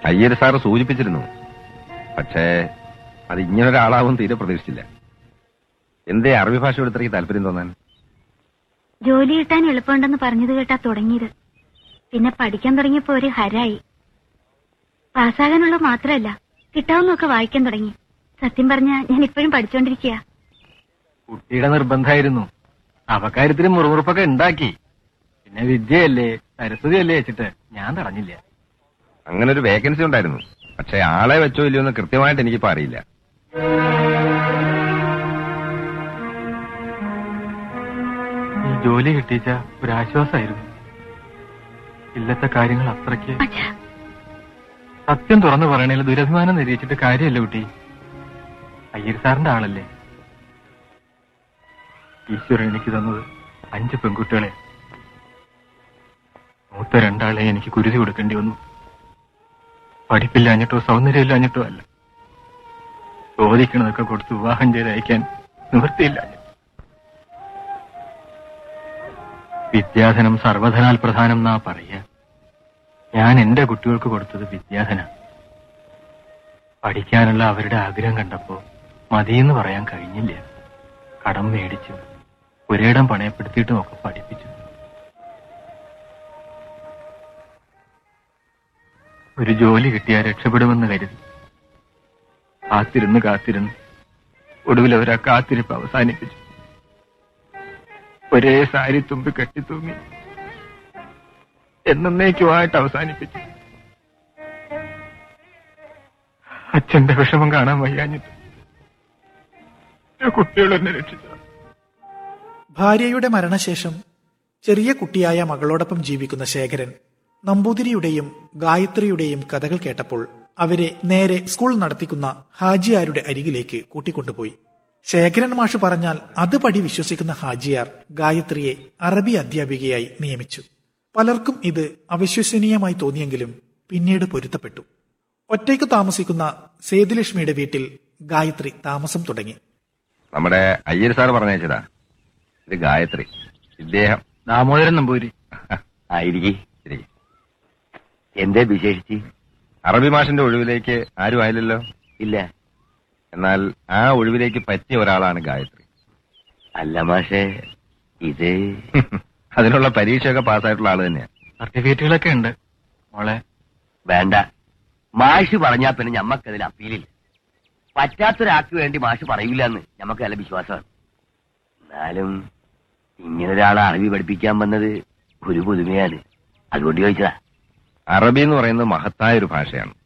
Iyer sir സൂചിപ്പിച്ചിരുന്നു പക്ഷേ അത് ഇങ്ങനൊരാളാവും തീരെ പ്രതീക്ഷിച്ചില്ല എന്തേ അറബി ഭാഷയോട് ഇത്രയ്ക്ക് താല്പര്യം തോന്നാൻ ജോലി കിട്ടാൻ എളുപ്പമുണ്ടെന്ന് പറഞ്ഞത് കേട്ടാ തുടങ്ങിയത് പിന്നെ പഠിക്കാൻ തുടങ്ങിയപ്പോ ഒരു ഹരായി പാസ്സാകാനുള്ള മാത്രമല്ല കിട്ടാവുന്നൊക്കെ വായിക്കാൻ തുടങ്ങി സത്യം പറഞ്ഞ ഞാൻ ഇപ്പോഴും പഠിച്ചോണ്ടിരിക്കുക കുട്ടിയുടെ നിർബന്ധമായിരുന്നു അവക്കാര്യത്തിന് മുറുമുറുപ്പൊക്കെ ഉണ്ടാക്കി പിന്നെ വിദ്യയല്ലേ സരസ്വതിയല്ലേ വെച്ചിട്ട് ഞാൻ തടഞ്ഞില്ല അങ്ങനെ ഒരു വേക്കൻസി ഉണ്ടായിരുന്നു പക്ഷേ ആളെ വെച്ചോ ഇല്ലയോ എന്ന് കൃത്യമായിട്ട് എനിക്കിപ്പോ അറിയില്ല ഈ ജോലി കിട്ടിച്ച ഒരാശ്വാസമായിരുന്നു ഇല്ലത്തെ കാര്യങ്ങൾ അത്രയ്ക്ക് അച്ഛാ സത്യം തുറന്നു പറയണേൽ ദുരഭിമാനം നിരീക്ഷിച്ചിട്ട് കാര്യമല്ല കുട്ടി അയ്യർ സാറിന്റെ ആളല്ലേ ഈശ്വരൻ എനിക്ക് തന്നത് അഞ്ച് പെൺകുട്ടികളെ മൂത്ത രണ്ടാളെ എനിക്ക് കുരുതി കൊടുക്കേണ്ടി വന്നു പഠിപ്പില്ലാഞ്ഞിട്ടോ സൗന്ദര്യമില്ലാഞ്ഞിട്ടോ അല്ല ചോദിക്കണതൊക്കെ കൊടുത്ത് വിവാഹം ചെയ്ത് അയക്കാൻ നിവൃത്തിയില്ല വിദ്യാധനം സർവധനാൽ പ്രധാനം എന്നാ പറയുക ഞാൻ എന്റെ കുട്ടികൾക്ക് കൊടുത്തത് വിദ്യാധന പഠിക്കാനുള്ള അവരുടെ ആഗ്രഹം കണ്ടപ്പോ മതിയെന്ന് പറയാൻ കഴിഞ്ഞില്ല കടം മേടിച്ചു ഒരേടം പണയപ്പെടുത്തിയിട്ടും ഒക്കെ പഠിപ്പിച്ചു ഒരു ജോലി കിട്ടിയാൽ രക്ഷപ്പെടുമെന്ന് കരുതി കാത്തിരുന്ന് കാത്തിരുന്ന് ഒടുവിൽ അവർ ആ കാത്തിരിപ്പ് അവസാനിപ്പിച്ചു ഒരേ സാരി തുമ്പി കെട്ടിത്തൂങ്ങി എന്നേക്കുമായിട്ട് അവസാനിപ്പിച്ചു അച്ഛന്റെ വിഷമം കാണാൻ വയ്യാഞ്ഞിട്ട് കുട്ടികൾ എന്നെ രക്ഷിച്ചു ഭാര്യയുടെ മരണശേഷം ചെറിയ കുട്ടിയായ മകളോടൊപ്പം ജീവിക്കുന്ന ശേഖരൻ നമ്പൂതിരിയുടെയും ഗായത്രിയുടെയും കഥകൾ കേട്ടപ്പോൾ അവരെ നേരെ സ്കൂൾ നടത്തിക്കുന്ന ഹാജിയാരുടെ അരികിലേക്ക് കൂട്ടിക്കൊണ്ടുപോയി ശേഖരൻ മാഷ് പറഞ്ഞാൽ അത് പടി വിശ്വസിക്കുന്ന ഹാജിയാർ ഗായത്രിയെ അറബി അധ്യാപികയായി നിയമിച്ചു പലർക്കും ഇത് അവിശ്വസനീയമായി തോന്നിയെങ്കിലും പിന്നീട് പൊരുത്തപ്പെട്ടു ഒറ്റയ്ക്ക് താമസിക്കുന്ന സേതുലക്ഷ്മിയുടെ വീട്ടിൽ ഗായത്രി താമസം തുടങ്ങി നമ്മുടെ അയ്യർ സാർ പറഞ്ഞയച്ചതാ ഇത് ഗായത്രി ഇദ്ദേഹം ദാമോദരൻ നമ്പൂരി ആയിരിക്കെ ശരി എന്തേ വിശേഷിച്ച് അറബി മാഷിന്റെ ഒഴിവിലേക്ക് ആരും ആയില്ലല്ലോ ഇല്ല എന്നാൽ ആ ഒഴിവിലേക്ക് പറ്റിയ ഒരാളാണ് ഗായത്രി അല്ല മാഷേ ഇത് അതിനുള്ള പരീക്ഷയൊക്കെ പാസ്സായിട്ടുള്ള ആള് തന്നെയാണ് സർട്ടിഫിക്കറ്റുകളൊക്കെ ഉണ്ട് മോളെ വേണ്ട മാഷ് പറഞ്ഞാ പിന്നെ ഞമ്മക്കതിൽ അപ്പീലില്ല പറ്റാത്തൊരാൾക്ക് വേണ്ടി മാഷ് പറയൂല എന്ന് ഞമ്മക്ക് നല്ല വിശ്വാസമാണ് എന്നാലും ഇങ്ങനൊരാളെ അറിവി പഠിപ്പിക്കാൻ വന്നത് ഒരു പുതുമയാണ് അതുകൊണ്ട് ചോദിച്ചതാ അറബി എന്ന് പറയുന്നത് മഹത്തായ ഒരു ഭാഷയാണ്